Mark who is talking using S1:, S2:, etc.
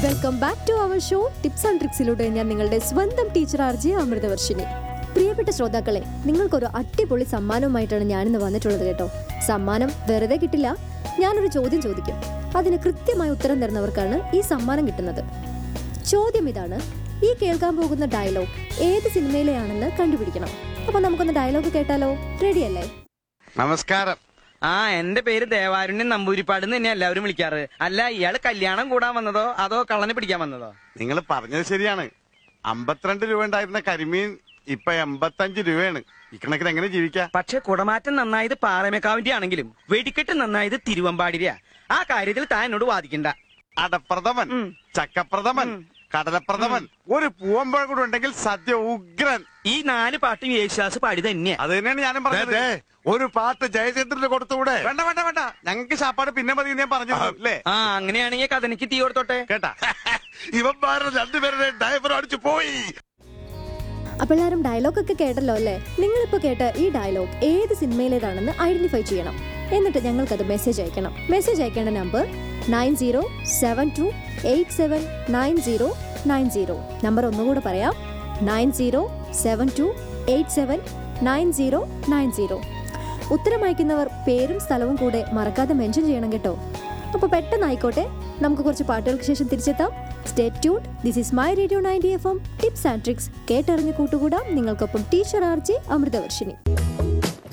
S1: Welcome back to our show tips and ട്രിക്സിലൂടെ ഞാൻ നിങ്ങളുടെ സ്വന്തം ടീച്ചർ ആർജി അമൃതവർഷിനി പ്രിയപ്പെട്ട ശ്രോതാക്കളെ നിങ്ങൾക്കൊരു അടിപൊളി സമ്മാനവുമായിട്ടാണ് ഞാനിന്ന് വന്നിട്ടുള്ളത് കേട്ടോ സമ്മാനം വെറുതെ കിട്ടില്ല ഞാനൊരു ചോദ്യം ചോദിക്കും അതിന് കൃത്യമായ ഉത്തരം തരുന്നവർക്കാണ് ഈ സമ്മാനം കിട്ടുന്നത് ചോദ്യം ഇതാണ് ഈ കേൾക്കാൻ പോകുന്ന ഡയലോഗ് ഏത് സിനിമയിലെയാണെന്ന് കണ്ടുപിടിക്കണം അപ്പൊ നമുക്കൊന്ന് ഡയലോഗ് കേട്ടാലോ റെഡിയല്ലേ
S2: നമസ്കാരം
S3: ആ എന്റെ പേര് ദേവാരുണ്യൻ നമ്പൂരിപ്പാട് തന്നെ എല്ലാവരും വിളിക്കാറ് അല്ല ഇയാള് കല്യാണം കൂടാൻ വന്നതോ അതോ കള്ളനെ പിടിക്കാൻ വന്നതോ
S2: നിങ്ങൾ പറഞ്ഞത് ശരിയാണ് അമ്പത്തിരണ്ട് രൂപ ഉണ്ടായിരുന്ന കരിമീൻ ഇപ്പൊ എൺപത്തഞ്ച് രൂപയാണ് ഇക്കണക്കിന് എങ്ങനെ ജീവിക്കാം
S3: പക്ഷെ കുടമാറ്റം നന്നായത് പാറമേക്കാവിന്റെ ആണെങ്കിലും വെടിക്കെട്ട് നന്നായത് തിരുവമ്പാടിരിയാ ആ കാര്യത്തിൽ താൻ എന്നോട് വാദിക്കണ്ട
S2: അടപ്രഥമൻ
S3: ഉം.
S2: ചക്കപ്രഥമൻ കടലപ്രഥമൻ ഒരു പൂവമ്പഴ കൂടെ ഉണ്ടെങ്കിൽ സദ്യ ഉഗ്രൻ
S3: ഈ നാല് പാട്ടും യേശുദാസ് പാടി തന്നെയാ
S2: അത് തന്നെയാണ് ഞാനും പറഞ്ഞത് ഒരു പാട്ട് ജയചന്ദ്രന് കൊടുത്തുകൂടെ വേണ്ട വേണ്ട വേണ്ട ഞങ്ങൾക്ക് ശാപ്പാട് പിന്നെ മതി എന്ന് ഞാൻ പറഞ്ഞു അല്ലേ
S3: ആ അങ്ങനെയാണെങ്കിൽ കഥനിക്ക് തീ കൊടുത്തോട്ടെ
S2: കേട്ടാ ഇവന്മാരുടെ രണ്ടുപേരുടെ ഡ്രൈവർ അടിച്ചു പോയി
S1: അപ്പോൾ എല്ലാവരും ഡയലോഗ് ഒക്കെ കേട്ടല്ലോ അല്ലേ നിങ്ങളിപ്പോൾ കേട്ട ഈ ഡയലോഗ് ഏത് സിനിമയിലേതാണെന്ന് ഐഡന്റിഫൈ ചെയ്യണം എന്നിട്ട് ഞങ്ങൾക്കത് മെസ്സേജ് അയക്കണം മെസ്സേജ് അയക്കേണ്ട number nine zero seven two eight seven nine zero nine zero number ഒന്നുകൂടെ പറയാം nine zero seven two eight seven nine zero nine zero ഉത്തരം അയക്കുന്നവർ പേരും സ്ഥലവും കൂടെ മറക്കാതെ മെൻഷൻ ചെയ്യണം കേട്ടോ അപ്പോൾ പെട്ടെന്ന് ആയിക്കോട്ടെ നമുക്ക് കുറച്ച് പാട്ടുകൾക്ക് ശേഷം തിരിച്ചെത്താം stay tune this is my radio ninety F M tips and tricks കേട്ടറിഞ്ഞ് കൂട്ടുകൂടാം നിങ്ങൾക്കൊപ്പം ടീച്ചർ ആർജി അമൃതവർഷിനി